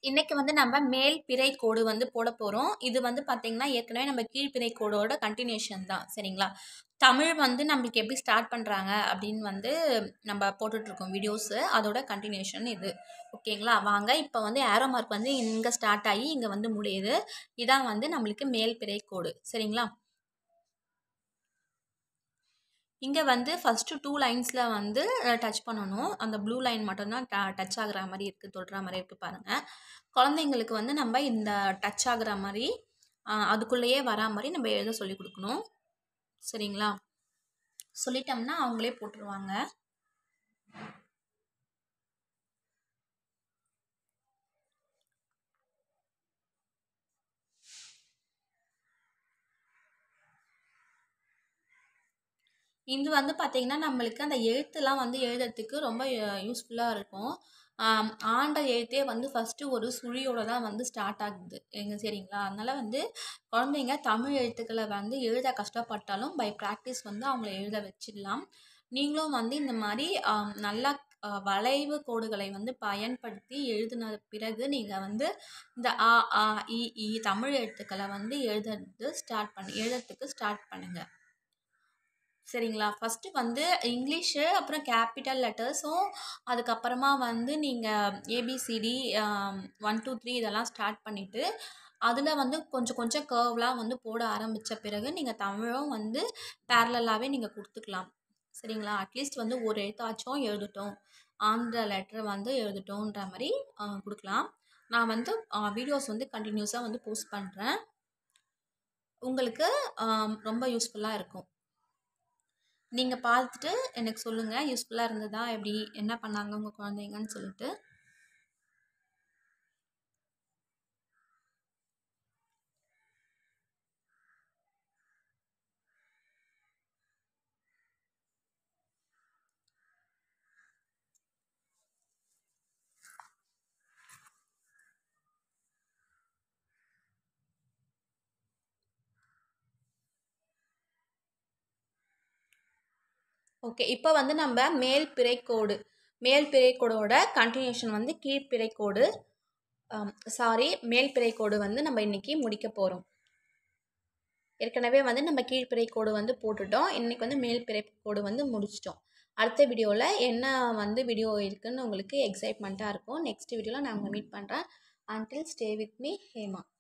இன்னைக்கு வந்து நம்ம மேல் பிறை கோடு வந்து போட போகிறோம் இது வந்து பார்த்திங்கன்னா ஏற்கனவே நம்ம கீழ்பிறை கோடோட கண்டினியூஷன் தான் சரிங்களா தமிழ் வந்து நம்மளுக்கு எப்படி ஸ்டார்ட் பண்ணுறாங்க அப்படின்னு வந்து நம்ம போட்டுட்ருக்கோம் வீடியோஸு அதோட கண்டினியூஷன் இது ஓகேங்களா வாங்க இப்போ வந்து ஏரோ மார்க் வந்து இங்கே ஸ்டார்ட் ஆகி இங்கே வந்து முடியுது இதான் வந்து நம்மளுக்கு மேல் பிறை கோடு சரிங்களா இங்கே வந்து ஃபஸ்ட்டு டூ லைன்ஸில் வந்து டச் பண்ணணும் அந்த ப்ளூ லைன் மட்டும்தான் ட டச் ஆகுற மாதிரி இருக்குது தொடுற மாதிரி இருக்குது பாருங்கள் குழந்தைங்களுக்கு வந்து நம்ம இந்த டச் ஆகுற மாதிரி அதுக்குள்ளேயே வரா மாதிரி நம்ம எழுத சொல்லி கொடுக்கணும் சரிங்களா சொல்லிட்டோம்னா அவங்களே போட்டுருவாங்க இது வந்து பார்த்திங்கன்னா நம்மளுக்கு அந்த எழுத்துலாம் வந்து எழுதுறதுக்கு ரொம்ப யூஸ்ஃபுல்லாக இருக்கும் ஆண்ட எழுத்தே வந்து ஃபஸ்ட்டு ஒரு சுழியோட தான் வந்து ஸ்டார்ட் ஆகுது எங்க சரிங்களா அதனால் வந்து குழந்தைங்க தமிழ் எழுத்துக்களை வந்து எழுத கஷ்டப்பட்டாலும் பை ப்ராக்டிஸ் வந்து அவங்கள எழுத வச்சிடலாம் நீங்களும் வந்து இந்த மாதிரி நல்லா வளைவு கோடுகளை வந்து பயன்படுத்தி எழுதின பிறகு நீங்கள் வந்து இந்த ஆ ஆ இ ஈ தமிழ் எழுத்துக்களை வந்து எழுதுறது ஸ்டார்ட் பண்ணி எழுதுறதுக்கு ஸ்டார்ட் பண்ணுங்கள் சரிங்களா ஃபஸ்ட்டு வந்து இங்கிலீஷு அப்புறம் கேபிட்டல் லெட்டர்ஸும் அதுக்கப்புறமா வந்து நீங்கள் ஏபிசிடி ஒன் டூ த்ரீ இதெல்லாம் ஸ்டார்ட் பண்ணிவிட்டு அதில் வந்து கொஞ்சம் கொஞ்சம் கர்வ்லாம் வந்து போட ஆரம்பித்த பிறகு நீங்கள் தமிழும் வந்து பேரலாகவே நீங்கள் கொடுத்துக்கலாம் சரிங்களா அட்லீஸ்ட் வந்து ஒரு எழுத்தாச்சும் எழுதட்டும் ஆந்திர லெட்டர் வந்து எழுதட்டும்ன்ற மாதிரி கொடுக்கலாம் நான் வந்து வீடியோஸ் வந்து கண்டினியூஸாக வந்து போஸ்ட் பண்ணுறேன் உங்களுக்கு ரொம்ப யூஸ்ஃபுல்லாக இருக்கும் நீங்கள் பார்த்துட்டு எனக்கு சொல்லுங்கள் யூஸ்ஃபுல்லாக இருந்ததா எப்படி என்ன பண்ணாங்க உங்கள் குழந்தைங்கன்னு சொல்லிட்டு ஓகே இப்போ வந்து நம்ம மேல் பிறைக்கோடு மேல் பிறைக்கோடோட கண்டினியூஷன் வந்து கீழ்பிறைக்கோடு சாரி மேல் பிறைக்கோடு வந்து நம்ம இன்றைக்கி முடிக்க போகிறோம் ஏற்கனவே வந்து நம்ம கீழ்பிறைக்கோடு வந்து போட்டுட்டோம் இன்றைக்கி வந்து மேல் பிறைக்கோடு வந்து முடிச்சிட்டோம் அடுத்த வீடியோவில் என்ன வந்து வீடியோ இருக்குதுன்னு உங்களுக்கு எக்ஸைட்மெண்ட்டாக இருக்கும் நெக்ஸ்ட் வீடியோவில் நான் உங்களை மீட் பண்ணுறேன் until stay with me Hema